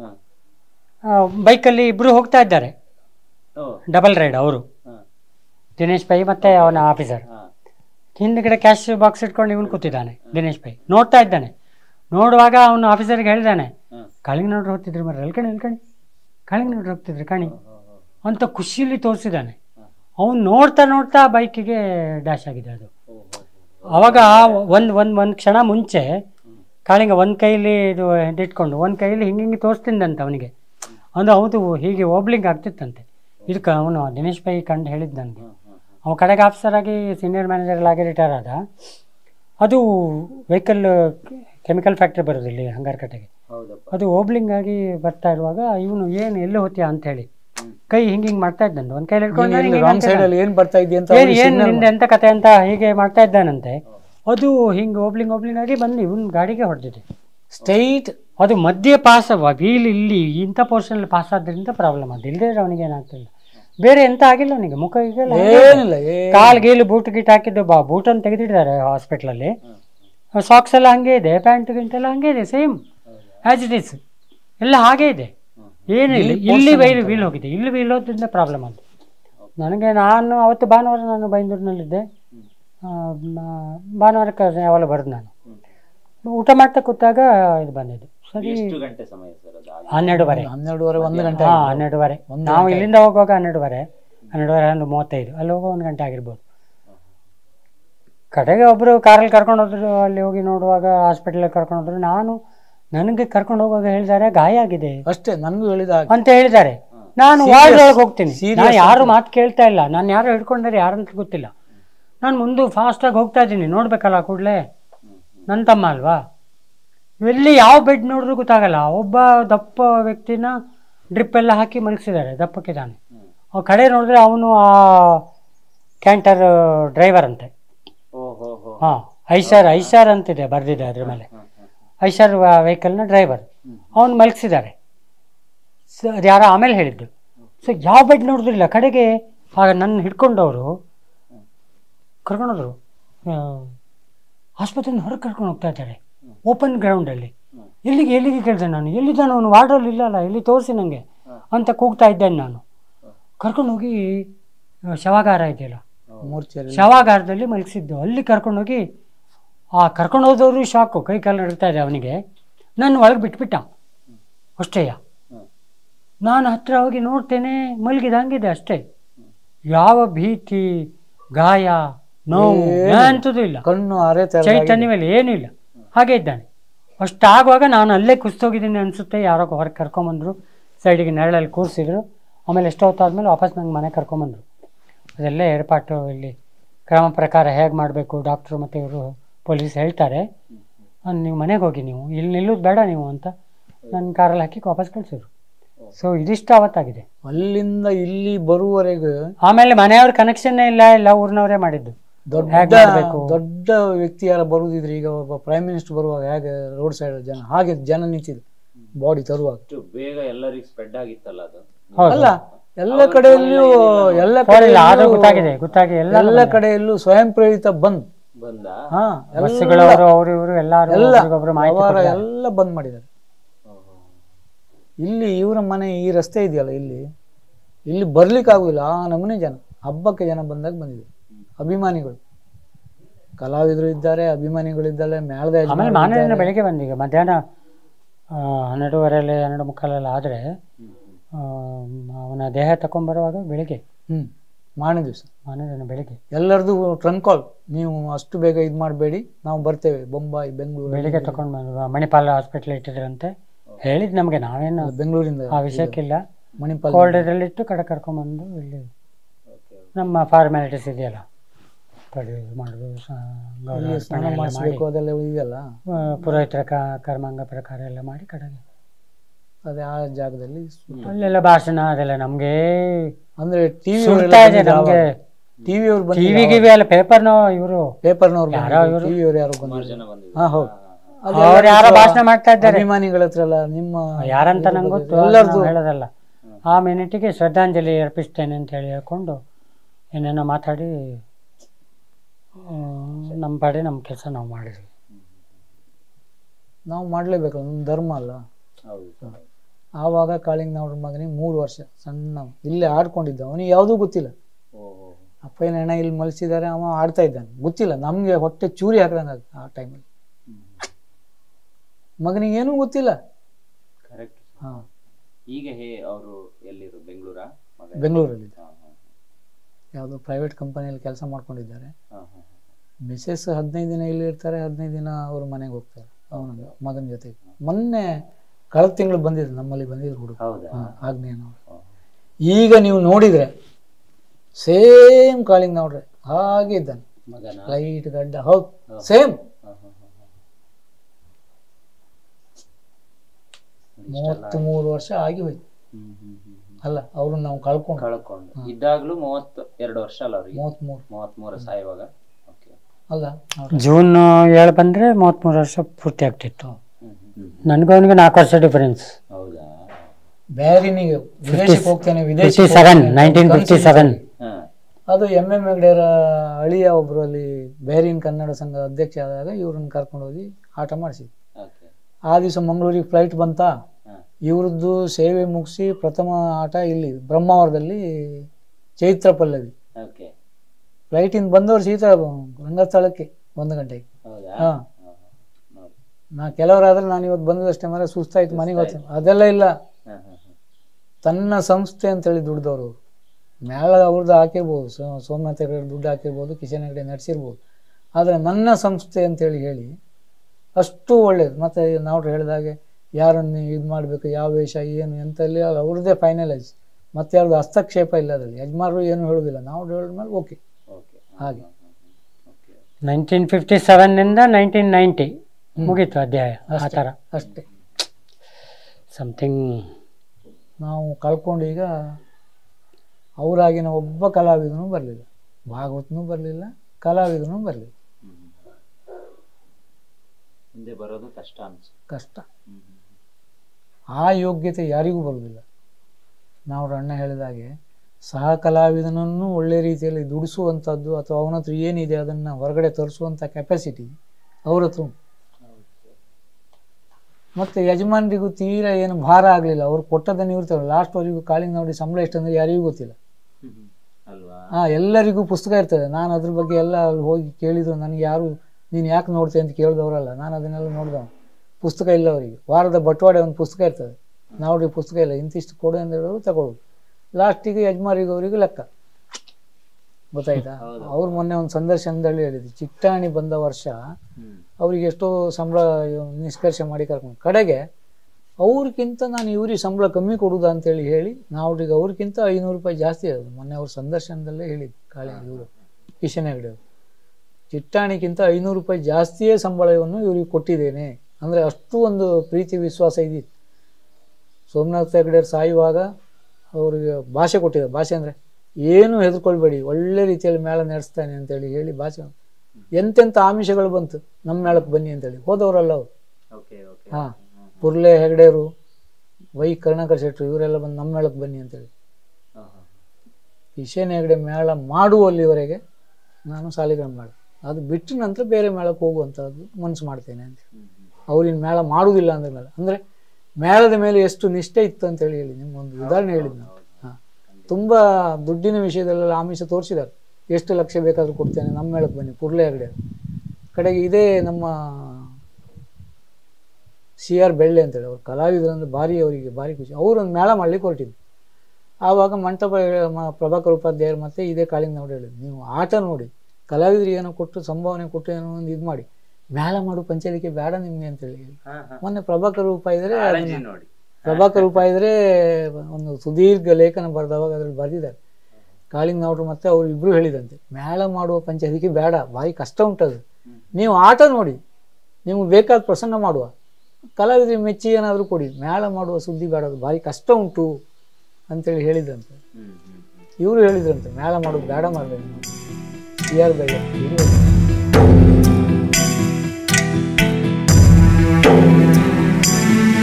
ಹಾ. ಬೈಕಲ್ಲಿ ಇಬ್ಬರು ಹೋಗ್ತಾ ಇದ್ದಾರೆ ಓ, ಡಬಲ್ ರೈಡ್ ಅವರು ಹಾ, ದಿನೇಶ್ ಪೈ ಮತ್ತು ಅವನ ಆಫೀಸರ್ ಹಾ. ಹಿಂದ್ಗಡೆ ಕ್ಯಾಶ್ ಬಾಕ್ಸ್ ಇಟ್ಕೊಂಡು ಇವನು ಕೂತಿದ್ದಾನೆ ದಿನೇಶ್ ಪೈ ನೋಡ್ತಾ ಇದ್ದಾನೆ ನೋಡುವಾಗ ಅವನು ಆಫೀಸರ್ಗೆ ಹೇಳಿದ್ದಾನೆ ಹಾ. ಕಾಳಿಂಗ್ ನೋಡ್ರು ಹೋಗ್ತಿದ್ರು ಮರ ಎಲ್ಕಣಿ ಎಲ್ಕಣಿ ಕಾಳಿಂಗ್ ನೋಡ್ರು ಹೋಗ್ತಿದ್ರು ಕಣಿ ಅಂತ ಖುಷಿಯಲ್ಲಿ ತೋರಿಸಿದ್ದಾನೆ ಅವನು ನೋಡ್ತಾ ನೋಡ್ತಾ ಬೈಕಿಗೆ ಡ್ಯಾಶ್ ಆಗಿದೆ ಅದು ಓ, ಓ, ಓ. ಅವಾಗ ಒಂದು ಒಂದು ಒಂದು ಕ್ಷಣ ಮುಂಚೆ ಕಾಳಿಂಗ ಒಂದು ಕೈಲಿ ಇದು ಇಟ್ಕೊಂಡು ಒಂದು ಕೈಲಿ ಹಿಂಗೆ ಹಿಂಗೆ ತೋರಿಸ್ತಿದ್ದಂತೆ ಅವನಿಗೆ ಅಂದ್ರೆ ಹೌದು ಹೀಗೆ ಓಬ್ಲಿಂಗ್ ಆಗ್ತಿತ್ತಂತೆ ಇದಕ್ಕೆ ಅವನು ದಿನೇಶ್ ಪೈ ಕಂಡು ಹೇಳಿದ್ದು ನನಗೆ ಅವ ಕಡೆಗೆ ಆಫೀಸರ್ ಆಗಿ ಸೀನಿಯರ್ ಮ್ಯಾನೇಜರ್ ಆಗಿ ರಿಟೈರ್ ಆದ ಅದು ವೆಹಿಕಲ್ ಕೆಮಿಕಲ್ ಫ್ಯಾಕ್ಟ್ರಿ ಬರೋದು ಇಲ್ಲಿ ಹಂಗಾರಕಟ್ಟೆಗೆ ಹೌದಪ್ಪ ಅದು ಓಬ್ಲಿಂಗ್ ಆಗಿ ಬರ್ತಾ ಇರುವಾಗ ಇವನು ಏನು ಎಲ್ಲಿ ಹೋಗ್ತೀಯಾ ಅಂತ ಹೇಳಿ ಕೈ ಹಿಂಗೆ ಹಿಂಗೆ ಮಾಡ್ತಾ ಇದ್ದಂತೆ ಒಂದು ಕೈಲಿ ಹಿಡ್ಕೊಂಡು ಹಿಂಗೆ ಹಿಂಗೆ ರಾಂಗ್ ಸೈಡ್ ಅಂತಿದ್ದಾನೆ. ಅಲ್ಲಿ ಏನ್ ಬರ್ತಾ ಇದೆಯಾ ಅಂತ ಏನು ಅವ್ರಿಗೆ ಏನು signal ನಿಂದೆ ಎಂತ ಕತೆ ಅಂತ ಹೀಗೆ ಮಾಡ್ತಾ ಇದ್ದಾನಂತೆ ಅದು ಹಿಂಗೆ ಓಬ್ಲಿಂಗ್ ಓಬ್ಲಿಂಗ್ ಆಗಿ ಬಂದು ಇವನ್ ಗಾಡಿಗೆ ಹೊಡೆದಿದೆ ಸ್ಟ್ರೈಟ್ ಅದು ಮಧ್ಯೆ ಪಾಸ್ ವೀಲ್ ಇಲ್ಲಿ ಇಂಥ ಪೋರ್ಷನಲ್ಲಿ ಪಾಸ್ ಆದ್ರಿಂದ ಪ್ರಾಬ್ಲಮ್ ಅದು ಇಲ್ಲದೆ ಅವನಿಗೆ ಏನಾಗ್ತಿಲ್ಲ ಬೇರೆ ಎಂತ ಆಗಿಲ್ಲ ಅವನಿಗೆ ಮುಖ ಈಗೆಲ್ಲ ಏನಿಲ್ಲ ಏ ಕಾಲ್ ಗೀಲು ಬೂಟ್ ಗೀಟ್ ಹಾಕಿದ್ದು ಬಾ ಬೂಟನ್ನು ತೆಗೆದಿಟ್ಟಿದ್ದಾರೆ ಹಾಸ್ಪಿಟ್ಲಲ್ಲಿ ಸಾಕ್ಸ್ ಎಲ್ಲ ಹಂಗೆ ಇದೆ ಪ್ಯಾಂಟ್ ಗಿಂಟ್ ಎಲ್ಲ ಹಂಗೆ ಇದೆ ಸೇಮ್ ಆ್ಯಸ್ ಇಟ್ ಈಸ್ ಎಲ್ಲ ಹಾಗೆ ಇದೆ ಏನಿಲ್ಲ ಇಲ್ಲಿ ವೈಲ್ ವೀಲ್ ಹೋಗಿದೆ ಇಲ್ಲಿ ವೀಲ್ ಹೋದ್ರಿಂದ ಪ್ರಾಬ್ಲಮ್ ಅದು ನನಗೆ ನಾನು ಅವತ್ತು ಭಾನುವಾರ ನಾನು ಬೈಂದೂರಿನಲ್ಲಿದ್ದೆ ಆ, ಮ- ಭಾನುವಾರಕ್ಕೆ ಯಾವಾಗ ಬರೋದು ನಾನು ಊಟ ಮಾಡ್ತಾ ಕೂತಾಗ ಇದು ಬಂದಿದ್ದು ಸರಿ ಎಷ್ಟು ಗಂಟೆ ಸಮಯ ಸರ್ ಅದು ಆಗಿ? ಹನ್ನೆರಡುವರೆ ಹನ್ನೆರಡುವರೆ ಒಂದು ಗಂಟೆ ಹಾಂ ಆಗಿದೆ. ಹನ್ನೆರಡುವರೆ ಒಂದು ನಾವು ಗಂಟೆ ಇಲ್ಲಿಂದ ಹೋಗುವಾಗ ಹನ್ನೆರಡುವರೆ ಹನ್ನೆರಡುವರೆ ಹನ್ನೊಂದು ಮೂವತ್ತೈದು ಅಲ್ಲಿ ಹೋಗೋ ಒಂದು ಗಂಟೆ ಆಗಿರ್ಬೋದು ಕಡೆಗೆ ಒಬ್ಬರು ಕಾರಲ್ಲಿ ಕರ್ಕೊಂಡು ಹೋದ್ರು ಅಲ್ಲಿ ಹೋಗಿ ನೋಡುವಾಗ ಹಾಸ್ಪಿಟಲ್ಗೆ ಕರ್ಕೊಂಡು ಹೋದ್ರು ನಾನು ನನಗೆ ಕರ್ಕೊಂಡು ಹೋಗುವಾಗ ಹೇಳಿದ್ದಾರೆ ಗಾಯ ಆಗಿದೆ ಅಷ್ಟೇ ನನಗೂ ಹೇಳಿದ ಹಾಗೆ ಅಂತ ಹೇಳಿದ್ದಾರೆ ನಾನು Serious. ವಾರ್ಡ್ ಒಳಗೆ ಹೋಗ್ತೀನಿ Serious ನಾನು ಯಾರು ಅಂತ. ಮಾತು ಕೇಳ್ತಾ ಇಲ್ಲ ನಾನು ಯಾರು ಹಿಡ್ಕೊಂಡ್ರೆ ಯಾರಂತ ಗೊತ್ತಿಲ್ಲ ನಾನು ಮುಂದೆ ಫಾಸ್ಟಾಗಿ ಹೋಗ್ತಾ ಇದ್ದೀನಿ ನೋಡ್ಬೇಕಲ್ಲ ಕೂಡಲೇ ನನ್ನ ತಮ್ಮ ಅಲ್ವಾ ಎಲ್ಲಿ ಯಾವ ಬೆಡ್ ನೋಡಿದ್ರು ಗೊತ್ತಾಗಲ್ಲ ಒಬ್ಬ ದಪ್ಪ ವ್ಯಕ್ತಿನ ಡ್ರಿಪ್ ಎಲ್ಲ ಹಾಕಿ ಮಲಗಿಸಿದ್ದಾರೆ ದಪ್ಪಕ್ಕಿದ್ದಾನೆ ಆ ಕಡೆ ನೋಡಿದ್ರೆ ಅವನು ಆ ಕ್ಯಾಂಟರ್ ಡ್ರೈವರ್ ಅಂತೆ ಓ ಹೋ ಹೋ ಹಾಂ ಐಶಾರ್ ಐಶಾರ್ ಅಂತಿದೆ ಬರೆದಿದೆ ಅದ್ರ ಮೇಲೆ ಐಶಾರ್ ವೆಹಿಕಲ್ನ ಡ್ರೈವರ್ ಅವನು ಮಲಗಿಸಿದ್ದಾರೆ ಸೊ ಅದು ಯಾರೋ ಆಮೇಲೆ ಹೇಳಿದ್ದು ಸೊ ಯಾವ ಬೆಡ್ ನೋಡಿದ್ರಿಲ್ಲ ಕಡೆಗೆ ಆಗ ನನ್ನ ಹಿಡ್ಕೊಂಡವರು ಕರ್ಕೊಂಡೋದ್ರು ಆಸ್ಪತ್ರೆಯಿಂದ ಹೊರಗೆ ಕರ್ಕೊಂಡು ಹೋಗ್ತಾ ಇದ್ದಾರೆ ಓಪನ್ ಗ್ರೌಂಡಲ್ಲಿ ಎಲ್ಲಿಗೆ ಎಲ್ಲಿಗೆ ಕೇಳಿದೆ ನಾನು ಎಲ್ಲಿದ್ದಾನೆ ಅವನು ವಾರ್ಡಲ್ಲಿ ಇಲ್ಲಲ್ಲ ಎಲ್ಲಿ ತೋರಿಸಿ ನನಗೆ ಅಂತ ಕೂಗ್ತಾ ಇದ್ದೇನೆ ನಾನು ಕರ್ಕೊಂಡು ಹೋಗಿ ಆ, ಶವಾಗಾರ ಇದೆಯಲ್ಲ ಮೂರ್ಛೆಯಲ್ಲಿ ಶವಾಗಾರದಲ್ಲಿ ಮಲಗಿಸಿದ್ದು ಅಲ್ಲಿ ಕರ್ಕೊಂಡೋಗಿ ಆ ಕರ್ಕೊಂಡು ಹೋದವರು ಶಾಕು ಕೈ ಕಾಲು ನಡುತ್ತಾ ಇದೆ ಅವನಿಗೆ ನಾನು ಒಳಗೆ ಬಿಟ್ಬಿಟ್ಟ ಅಷ್ಟೇಯ ನಾನು ಹತ್ರ ಹೋಗಿ ನೋಡ್ತೇನೆ ಮಲಗಿದ ಹಂಗಿದೆ ಅಷ್ಟೇ ಯಾವ ಭೀತಿ ಗಾಯ ನೋವು ಎಂಥದ್ದು ಇಲ್ಲ ಕಣ್ಣು ಅರೆ ಚೈತನ್ಯ ಮೇಲೆ ಏನೂ ಇಲ್ಲ ಹಾಗೆ ಇದ್ದಾನೆ ಅಷ್ಟಾಗುವಾಗ ನಾನು ಅಲ್ಲೇ ಕುಸ್ತೋಗಿದ್ದೀನಿ ಅನಿಸುತ್ತೆ ಯಾರೋ ಹೊರಗೆ ಕರ್ಕೊಂಬಂದರು ಸೈಡಿಗೆ ನೆರಳಲ್ಲಿ ಕೂರಿಸಿದ್ರು ಆಮೇಲೆ ಎಷ್ಟೋ ಹೊತ್ತಾದ್ಮೇಲೆ ವಾಪಸ್ ನಂಗೆ ಮನೆ ಕರ್ಕೊಂಬಂದರು ಅದೆಲ್ಲ ಏರ್ಪಾಟು ಇಲ್ಲಿ ಕ್ರಮ ಪ್ರಕಾರ ಹೇಗೆ ಮಾಡಬೇಕು ಡಾಕ್ಟ್ರು ಮತ್ತು ಇವರು ಪೊಲೀಸ್ ಹೇಳ್ತಾರೆ ಆ, ನೀವು ಮನೆಗೆ ಹೋಗಿ ನೀವು ಇಲ್ಲಿ ನಿಲ್ಲೋದು ಬೇಡ ನೀವು ಅಂತ ನನ್ನ ಕಾರಲ್ಲಿ ಹಾಕಿ ವಾಪಸ್ ಕಳಿಸಿದ್ರು ಸೊ ಇದಿಷ್ಟು ಅವತ್ತಾಗಿದೆ ಅಲ್ಲಿಂದ ಇಲ್ಲಿ ಬರುವವರೆಗೂ ಆಮೇಲೆ ಮನೆಯವ್ರ ಕನೆಕ್ಷನ್ನೇ ಇಲ್ಲ ಎಲ್ಲ ಊರಿನವರೇ ಮಾಡಿದ್ದು ದೊಡ್ಡ ಹೇಗ್ ಮಾಡ್ಬೇಕು? ದೊಡ್ಡ ವ್ಯಕ್ತಿ ಯಾರ ಬರುವುದಿದ್ರೆ ಈಗ ಒಬ್ಬ ಪ್ರೈಮ್ ಮಿನಿಸ್ಟರ್ ಬರುವಾಗ ಹೇಗೆ ರೋಡ್ ಸೈಡ್ ಜನ ಹಾಗೆ ಜನ ನಿಂತಿದ್ರು ಬಾಡಿ ತರುವಾಗ ಅಷ್ಟು ಬೇಗ ಎಲ್ಲರಿಗೂ ಸ್ಪ್ರೆಡ್ ಆಗಿತ್ತಲ್ಲ ಅದು ಹೌದು ಅಲ್ಲ ಎಲ್ಲ ಕಡೆಯಲ್ಲೂ ಎಲ್ಲ ಫೋನ್ ಇಲ್ಲ ಆದ್ರೂ ಕಡೆಯಲ್ಲೂ ಗೊತ್ತಾಗಿದೆ ಗೊತ್ತಾಗಿ ಎಲ್ಲ ಎಲ್ಲ ಕಡೆಯಲ್ಲೂ ಸ್ವಯಂ ಪ್ರೇರಿತ ಬಂದ್ ಬಂದ ಹಾ ಬಸ್ಸುಗಳವರು ಅವರು ಇವರು ಎಲ್ಲಾರು ಎಲ್ಲ ಒಬ್ರಿಗೊಬ್ರು ಮಾಹಿತಿ ವ್ಯವಹಾರ ಕೊಟ್ಟಿದ್ದಾರೆ. ಎಲ್ಲ ಬಂದ್ ಮಾಡಿದ್ದಾರೆ ಇಲ್ಲಿ ಇವರ ಮನೆ ಈ ರಸ್ತೆ ಇದೆಯಲ್ಲ ಇಲ್ಲಿ ಇಲ್ಲಿ ಬರ್ಲಿಕ್ಕೆ ಆಗುದಿಲ್ಲ ಆ ನಮೂನೆ ಜನ ಹಬ್ಬಕ್ಕೆ ಜನ ಬಂದಾಗ ಬಂದಿದೆ ಅಭಿಮಾನಿಗಳು ಕಲಾವಿದರು ಇದ್ದಾರೆ ಅಭಿಮಾನಿಗಳು ಇದ್ದಾರೆ ಮೇಳದ ಆಮೇಲೆ ಯಜಮಾನರು ಮಾನವನ ಇದ್ದಾರೆ. ಬೆಳಿಗ್ಗೆ ಬಂದೀಗ ಮಧ್ಯಾಹ್ನ ಆ, ಹನ್ನೆರಡೂವರೆಯಲ್ಲಿ ಹನ್ನೆರಡು ಮುಕ್ಕಾಲೆಲ್ಲ ಆದರೆ ಅವನ ದೇಹ ತಗೊಂಬರುವಾಗ ಬೆಳಿಗ್ಗೆ ಹ್ಮ್ ಮಾರನೇ ದಿವಸ ಮಾನವನ ಬೆಳಿಗ್ಗೆ ಎಲ್ಲರದು ಟ್ರಂಕ್ ಕಾಲ್ ನೀವು ಅಷ್ಟು ಬೇಗ ಇದು ಮಾಡಬೇಡಿ ನಾವು ಬರ್ತೇವೆ ಬೊಂಬಾಯಿ ಬೆಂಗಳೂರು ಬೆಳಿಗ್ಗೆ ತಗೊಂಡು ಬಂದು ಮಣಿಪಾಲ್ ಹಾಸ್ಪಿಟ್ಲ್ ಇಟ್ಟಿದ್ರಂತೆ ಹೇಳಿದ್ ನಮಗೆ ನಾವೇನು ಬೆಂಗಳೂರಿಂದ ಆ ವಿಷಯಕ್ಕಿಲ್ಲ ಮಣಿಪಾಲ್ ಕೋಲ್ಡ್ ಇದರಲ್ಲಿಟ್ಟು ಕಡೆ ಕರ್ಕೊಂಬಂದು ಇಲ್ಲಿ ನಮ್ಮ ಫಾರ್ಮ್ಯಾಲಿಟೀಸ್ ಇದೆಯಲ್ಲ ಪಡೆಯೋದು ಮಾಡೋದು ಸ- ಗೌರವ ಇಲ್ಲಿ ಅರ್ಪಣೆ ಸ್ನಾನ ಎಲ್ಲ ಮಾಡಿ ಮಾಡಿಸ್ಬೇಕು ಅದೆಲ್ಲ ಇದೆಯಲ್ಲ ಆ, ಪುರೋಹಿತರ ಕ- ಕರ್ಮಾಂಗ ಪ್ರಕಾರ ಎಲ್ಲ ಮಾಡಿ ಕಡೆಗೆ ಅದೇ ಆ ಜಾಗದಲ್ಲಿ ಸು- ಅಲ್ಲೆಲ್ಲ ಭಾಷಣ ಅದೆಲ್ಲ ನಮಗೆ ಅಂದ್ರೆ ಟಿವಿ ಸುಡ್ತಾ ಇದೆ ನಮಗೆ ಟಿವಿ ಅವ್ರು ಬಂದು ಟಿವಿ ಗಿವಿ ಎಲ್ಲ ಪೇಪರ್ನೋ ಇವರು ಪೇಪರ್ನವ್ರು ಯಾರೋ ಇವ್ರು? ಟಿವಿ ಅವ್ರು ಯಾರು ಬಂದಿದ್ರು ಜನ ಬಂದಿದ್ರು ಹಾ ಹೌದು ಅವ್ರು ಯಾರೋ ಭಾಷಣ ಮಾಡ್ತಾ ಇದ್ದಾರೆ ಅಭಿಮಾನಿಗಳ ಹತ್ರ ಎಲ್ಲ ನಿಮ್ಮ ಯಾರಂತ ನಂಗೆ ಗೊತ್ತು ಎಲ್ಲರದು ನಾವು ಹೇಳೋದಲ್ಲ ಆ ಮಿನಿಟಿಗೆ ಶ್ರದ್ಧಾಂಜಲಿ ಅರ್ಪಿಸ್ತೇನೆ ಅಂತ ಹೇಳಿ ಹೇಳ್ಕೊಂಡು ಏನೇನೋ ಮಾತಾಡಿ ಆ, ನಮ್ಮ ಪಾಡಿ ನಮ್ಮ ಕೆಲಸ ನಾವು ಮಾಡಿದ್ವಿ ನಾವು ಮಾಡ್ಲೇಬೇಕು ನಮ್ಮ ಧರ್ಮ ಅಲ್ಲ ಹೌದು ಆವಾಗ ಕಾಳಿಂಗ್ ನಾವ್ರ ಮಗನಿಗೆ ಮೂರು ವರ್ಷ ಸಣ್ಣ ಇಲ್ಲೇ ಆಡ್ಕೊಂಡಿದ್ದ ಅವನಿಗೆ ಯಾವುದೂ ಗೊತ್ತಿಲ್ಲ ಓಹೋ ಅಪ್ಪನ ಹೆಣ ಇಲ್ಲಿ ಮಲ್ಸಿದ್ದಾರೆ ಅವ ಆಡ್ತಾ ಇದ್ದಾನೆ ಗೊತ್ತಿಲ್ಲ ನಮ್ಗೆ ಹೊಟ್ಟೆ ಚೂರಿ ಹಾಕ್ದಂಗ ಆ ಟೈಮಲ್ಲಿ ಮಗನಿಗೆ ಏನೂ ಗೊತ್ತಿಲ್ಲ ಕರೆಕ್ಟ್ ಹಾ ಈಗ ಹೇ ಅವರು ಎಲ್ಲಿರು ಬೆಂಗಳೂರಾ ಮಗ ಬೆಂಗಳೂರಲ್ಲಿ ಹಾ ಹಾ ಯಾವುದೋ ಪ್ರೈವೇಟ್ ಕಂಪನಿಯಲ್ಲಿ ಕೆಲಸ ಮಾಡ್ಕೊಂಡಿದ್ದಾರೆ ಹಾ ಹಾ ಮಿಸೆಸ್ ಹದಿನೈದು ದಿನ ಇಲ್ಲಿ ಇರ್ತಾರೆ ಹದಿನೈದು ದಿನ ಅವ್ರ ಮನೆಗೆ ಹೋಗ್ತಾರೆ ಅವನ ಮಗನ ಜೊತೆಗೆ ಮೊನ್ನೆ ಕಳೆದ ತಿಂಗಳು ಬಂದಿದ್ರು ನಮ್ಮಲ್ಲಿ ಬಂದಿದ್ರು ಹುಡುಗ ಹೌದಾ ಆಗ್ನೇಯನವರು ಈಗ ನೀವು ನೋಡಿದ್ರೆ ಸೇಮ್ ಕಾಳಿಂಗ್ ನೋಡ್ರಿ ಹಾಗೆ ಇದ್ದಾನೆ ಮಗನ ಲೈಟ್ ಗಡ್ಡ ಹೌದು ಸೇಮ್ ಹಾ ಹಾ ಹಾ ಮೂವತ್ತ್ ಮೂರು ವರ್ಷ ಆಗಿ ಹೋಯ್ತು ಹ್ಮ್ ಹ್ಮ್ ಹ್ಮ್ ಹ್ಮ್. ಅಲ್ಲ ಅವ್ರನ್ನ ನಾವು ಕಳ್ಕೊಂಡು ಕಳ್ಕೊಂಡು ಇದ್ದಾಗ್ಲೂ ಮೂವತ್ತು ಎರಡು ವರ್ಷ ಅಲ್ಲ ಅವ್ರಿಗೆ ಮೂವತ್ತ್ಮೂರು ಮೂವತ್ಮೂರು ಸಾಯುವಾಗ ಓಕೆ ಅಲ್ಲ ನೋಡ್ರಿ ಜೂನ್ ಏಳು ಬಂದರೆ ಮೂವತ್ತ್ಮೂರು ವರ್ಷ ಪೂರ್ತಿ ಆಗ್ತಿತ್ತು ಹ್ಮ್ ಹ್ಮ್ ನನಗೂ ಅವನಿಗೆ ನಾಲ್ಕು ವರ್ಷ ಡಿಫರೆನ್ಸ್ ಹೌದಾ ಬ್ಯಾರಿನಿಗೆ ವಿದೇಶಕ್ಕೆ ಹೋಗ್ತೇನೆ ಫಿಫ್ಟಿ ವಿದೇಶಕ್ಕೆ ಸೆವೆನ್ ಹೋಗ್ತೇನೆ ಅಂತ ನೈನ್ಟೀನ್ ಕನ್ಸು ಫಿಫ್ಟಿ ಸೆವೆನ್ ಹಾ ಅದು ಎಮ್ ಎಮ್ ಹೆಗ್ಡೆರ ಅಳಿಯ ಒಬ್ರು ಅಲ್ಲಿ ಬೇರಿನ್ ಕನ್ನಡ ಸಂಘ ಅಧ್ಯಕ್ಷ ಆದಾಗ ಇವ್ರನ್ನ ಕರ್ಕೊಂಡು ಹೋಗಿ ಆಟ ಮಾಡಿಸಿ ಓಕೆ ಆ ದಿವಸ ಮಂಗಳೂರಿಗೆ ಫ್ಲೈಟ್ ಬಂತಾ ಹಾ ಇವ್ರದ್ದು ಸೇವೆ ಮುಗಿಸಿ ಪ್ರಥಮ ಆಟ ಇಲ್ಲಿ ಬ್ರಹ್ಮಾವರದಲ್ಲಿ ಚೈತ್ರ ಪಲ್ಲವಿ ಓಕೆ ಫ್ಲೈಟಿಂದ ಬಂದವರು ಸೀತಾ ರಂಗಸ್ಥಳಕ್ಕೆ ಒಂದು ಗಂಟೆಗೆ ಹೌದಾ ಹಾ ಹಾ, ಹಾ. ನೋಡಿ ನಾ ಕೆಲವರಾದ್ರೆ ನಾನು ಇವತ್ತು ಬಂದದಷ್ಟೇ ಮನೆ ಸುಸ್ತಾಯ್ತು ಮನೆಗೆ ಹೋಗ್ತೇನೆ ಅದೆಲ್ಲ ಇಲ್ಲ ಹಾ ಹಾ ಹಾ ತನ್ನ ಸಂಸ್ಥೆ ಅಂತೇಳಿ ದುಡ್ದವರು ಮೇಳ ಅವ್ರದ್ದು ಹಾಕಿರ್ಬೋದು ಸೋ- ಸೋಮನಾಥ ಹೆಗಡೆ ದುಡ್ಡು ಹಾಕಿರ್ಬೋದು ಕಿಶನ್ ಹೆಗಡೆ ನಡೆಸಿರ್ಬೋದು ಆದರೆ ನನ್ನ ಸಂಸ್ಥೆ ಅಂತೇಳಿ ಹೇಳಿ ಅಷ್ಟು ಒಳ್ಳೇದು ಮತ್ತು ನಾವು ಹೇಳಿದಾಗೆ ಯಾರನ್ನು ಇದು ಮಾಡಬೇಕು ಯಾವ ವೇಷ ಏನು ಎಂತೆಲ್ಲ ಅವ್ರದ್ದೇ ಫೈನಲೈಸ್ ಮತ್ತೆ ಯಾರ್ದು ಹಸ್ತಕ್ಷೇಪ ಇಲ್ಲ ಅದರಲ್ಲಿ ಯಜಮಾನರು ಏನು ಹೇಳೋದಿಲ್ಲ ನಾವು ಹೇಳಿದ್ಮೇಲೆ ಓಕೆ ಓಕೆ ಹಾಗೆ ಓಕೆ ನೈನ್ಟೀನ್ ಫಿಫ್ಟಿ ಸೆವೆನ್ನಿಂದ ನೈನ್ಟೀನ್ ನೈಂಟಿ ಮುಗೀತು ಅಧ್ಯಾಯ ಆ ಥರ ಅಷ್ಟೇ ಸಮಥಿಂಗ್ ನಾವು ಕಳ್ಕೊಂಡು ಈಗ ಅವರಾಗಿನ ಒಬ್ಬ ಕಲಾವಿದನೂ ಬರಲಿಲ್ಲ ಭಾಗವತನೂ ಬರಲಿಲ್ಲ ಕಲಾವಿದನೂ ಬರಲಿಲ್ಲ ಮುಂದೆ ಬರೋದು ಕಷ್ಟ ಅನ್ಸು ಕಷ್ಟ ಆ ಯೋಗ್ಯತೆ ಯಾರಿಗೂ ಬರುವುದಿಲ್ಲ ನಾವು ಅಣ್ಣ ಹೇಳಿದಾಗೆ ಸಹ ಕಲಾವಿದನನ್ನು ಒಳ್ಳೆ ರೀತಿಯಲ್ಲಿ ದುಡಿಸುವಂಥದ್ದು ಅಥವಾ ಅವನ ಹತ್ರ ಏನಿದೆ ಅದನ್ನು ಹೊರಗಡೆ ತರಿಸುವಂಥ ಕೆಪಾಸಿಟಿ ಅವ್ರ ಹತ್ರ ಉಂಟು ಮತ್ತು ಯಜಮಾನರಿಗೂ ತೀರಾ ಏನು ಭಾರ ಆಗಲಿಲ್ಲ ಅವ್ರು ಕೊಟ್ಟದನ್ನು ಇರ್ತಾರೆ ಲಾಸ್ಟ್ವರೆಗೂ ಕಾಲಿಂಗ್ ನೋಡಿ ಸಂಬಳ ಎಷ್ಟಂದ್ರೆ ಯಾರಿಗೂ ಗೊತ್ತಿಲ್ಲ ಅಲ್ವಾ ಹಾಂ ಎಲ್ಲರಿಗೂ ಪುಸ್ತಕ ಇರ್ತದೆ ನಾನು ಅದ್ರ ಬಗ್ಗೆ ಎಲ್ಲ ಅಲ್ಲಿ ಹೋಗಿ ಕೇಳಿದ್ರು ನನಗೆ ಯಾರು ನೀನು ಯಾಕೆ ನೋಡ್ತೀಯ ಅಂತ ಕೇಳಿದವರಲ್ಲ ನಾನು ಅದನ್ನೆಲ್ಲ ನೋಡ್ದವ ಪುಸ್ತಕ ಇಲ್ಲ ಅವರಿಗೆ ವಾರದ ಬಟವಾಡೆ ಒಂದು ಪುಸ್ತಕ ಇರ್ತದೆ ನೋಡ್ರಿ ಪುಸ್ತಕ ಇಲ್ಲ ಇಂತಿಷ್ಟು ಕೊಡು ಅಂತ ಹೇಳೋರು ತಗೊಳ್ಳೋದು ಲಾಸ್ಟಿಗೆ ಯಜಮಾನಿಗೆ ಅವರಿಗೂ ಲೆಕ್ಕ ಗೊತ್ತಾಯ್ತಾ ಅವ್ರು ಮೊನ್ನೆ ಒಂದು ಸಂದರ್ಶನದಲ್ಲಿ ಹೇಳಿದ್ರು ಚಿಟ್ಟಾಣಿ ಬಂದ ವರ್ಷ ಹ್ಮ್ ಅವ್ರಿಗೆ ಎಷ್ಟೋ ಸಂಬಳ ನಿಷ್ಕರ್ಷೆ ಮಾಡಿ ಕರ್ಕೊಂಡು ಕಡೆಗೆ ಅವ್ರಿಗಿಂತ ನಾನು ಇವ್ರಿಗೆ ಸಂಬಳ ಕಮ್ಮಿ ಕೊಡುದಾ ಅಂತೇಳಿ ಹೇಳಿ ನಾವು ಈಗ ಅವ್ರಿಗಿಂತ ಐನೂರು ರೂಪಾಯಿ ಜಾಸ್ತಿ ಅದು ಮೊನ್ನೆ ಅವ್ರ ಸಂದರ್ಶನದಲ್ಲೇ ಹೇಳಿದ್ದು ಕಾಳಿ ಇವರು ಕಿಶನ್ ಹೆಗ್ಡೆ ಅವರು ಚಿಟ್ಟಾಣಿಗಿಂತ ಐನೂರು ರೂಪಾಯಿ ಜಾಸ್ತಿಯೇ ಸಂಬಳವನ್ನು ಇವ್ರಿಗೆ ಕೊಟ್ಟಿದ್ದೇನೆ ಅಂದರೆ ಅಷ್ಟು ಒಂದು ಪ್ರೀತಿ ವಿಶ್ವಾಸ ಇದ್ದಿತ್ತು ಸೋಮನಾಥ್ ಹೆಗ್ಡೆ ಸಾಯುವಾಗ ಅವರಿಗೆ ಭಾಷೆ ಕೊಟ್ಟಿದ್ದಾರೆ ಭಾಷೆ ಅಂದರೆ ಏನು ಹೆದರ್ಕೊಳ್ಬೇಡಿ ಒಳ್ಳೆ ರೀತಿಯಲ್ಲಿ ಮೇಳ ನಡೆಸ್ತಾನೆ ಅಂತೇಳಿ ಹೇಳಿ ಭಾಷೆ ಎಂತೆಂಥ ಆಮಿಷಗಳು ಬಂತು ನಮ್ಮ ಮೇಳಕ್ಕೆ ಬನ್ನಿ ಅಂತೇಳಿ ಹೋದವರಲ್ಲ ಅವರು ಓಕೆ ಓಕೆ ಹಾಂ ಪುರ್ಲೆ ಹೆಗ್ಡೆರು ವೈ ಕರುಣಾಕರ್ ಶೆಟ್ರು ಇವರೆಲ್ಲ ಬಂದು ನಮ್ಮ ಮೇಳಕ್ಕೆ ಬನ್ನಿ ಅಂತೇಳಿ ಕಿಶನ್ ಹೆಗ್ಡೆ ಮೇಳ ಮಾಡುವಲ್ಲಿವರೆಗೆ ನಾನು ಸಾಲಿಗ್ರಾಮ ಮೇಳ ಅದು ಬಿಟ್ಟು ನಂತರ ಬೇರೆ ಮೇಳಕ್ಕೆ ಹೋಗುವಂಥದ್ದು ಮನಸ್ಸು ಮಾಡ್ತೇನೆ ಅಂತ ಅವ್ರಿನ ಮೇಳ ಮಾಡುವುದಿಲ್ಲ ಅಂದ್ರೆ ಮೇಳ ಅಂದರೆ ಮೇಳದ ಮೇಲೆ ಎಷ್ಟು ನಿಷ್ಠೆ ಇತ್ತು ಅಂತೇಳಿ ಹೇಳಿ ನಿಮ್ಗೊಂದು ಉದಾಹರಣೆ ಹೇಳಿದ್ದು ನಾನು ಹಾಂ ತುಂಬ ದುಡ್ಡಿನ ವಿಷಯದಲ್ಲೆಲ್ಲ ಆಮಿಷ ತೋರಿಸಿದ್ದಾರೆ ಎಷ್ಟು ಲಕ್ಷ ಬೇಕಾದರೂ ಕೊಡ್ತೇನೆ ನಮ್ಮ ಮೇಳಕ್ಕೆ ಬನ್ನಿ ಪುರ್ಲೆ ಹೆಗಡೆ ಕಡೆಗೆ ಇದೇ ನಮ್ಮ ಸಿ ಆರ್ ಬೆಳ್ಳೆ ಅಂತೇಳಿ ಅವ್ರು ಕಲಾವಿದರು ಅಂದರೆ ಭಾರಿ ಅವರಿಗೆ ಭಾರಿ ಖುಷಿ ಅವರೊಂದು ಮೇಳ ಮಾಡ್ಲಿಕ್ಕೆ ಹೊರಟಿದ್ದು ಆವಾಗ ಮಂಟಪ ಹೇಳ- ಮ- ಪ್ರಭಾಕರ್ ಉಪಾಧ್ಯಾಯರು ಮತ್ತೆ ಇದೇ ಕಾಳಿಂಗನವರು ಹೇಳಿದ್ರು ನೀವು ಆಟ ನೋಡಿ ಕಲಾವಿದರಿಗೆ ಏನೋ ಕೊಟ್ಟು ಸಂಭಾವನೆ ಕೊಟ್ಟು ಏನೋ ಒಂದು ಇದು ಮಾಡಿ ಮೇಳ ಮಾಡು ಪಂಚಾಯತಿಗೆ ಬೇಡ ನಿಮಗೆ ಅಂತೇಳಿ ಮೊನ್ನೆ ಪ್ರಭಾಕರ್ ಉಪಾಯಿದರೆ ಅದನ್ನ ನೋಡಿ ಪ್ರಭಾಕರ್ ಉಪಾಯಿದ್ರೆ ಒಂದು ಸುದೀರ್ಘ ಲೇಖನ ಬರೆದವಾಗ ಅದ್ರಲ್ಲಿ ಬರೆದಿದ್ದಾರೆ ಕಾಳಿಂಗನವರು ಮತ್ತೆ ಅವ್ರು ಇಬ್ರು ಹೇಳಿದಂತೆ ಮೇಳ ಮಾಡುವ ಪಂಚಾಯತಿಗೆ ಬೇಡ ಭಾರಿ ಕಷ್ಟ ಉಂಟದು ನೀವು ಆಟ ನೋಡಿ ನಿಮ್ಗೆ ಬೇಕಾದ ಪ್ರಸಂಗ ಮಾಡುವ ಕಲಾವಿದರಿಗೆ ಮೆಚ್ಚಿ ಏನಾದರೂ ಕೊಡಿ ಮೇಳ ಮಾಡುವ ಸುದ್ದಿ ಬೇಡ ಅದು ಭಾರಿ ಕಷ್ಟ ಉಂಟು ಅಂತೇಳಿ ಹೇಳಿದ್ರಂತೆ ಹ್ಮ್ ಹ್ಮ್ ಹ್ಮ್ ಇವರು ಹೇಳಿದ್ರಂತೆ ಮೇಳ ಮಾಡೋದು ಬೇಡ ಮಾಡಬೇಕು ಸಿ ಆರ್ ಬೆಳ್ಳೆ ಇವ್ರು ಹೇಳಿದ್ರು.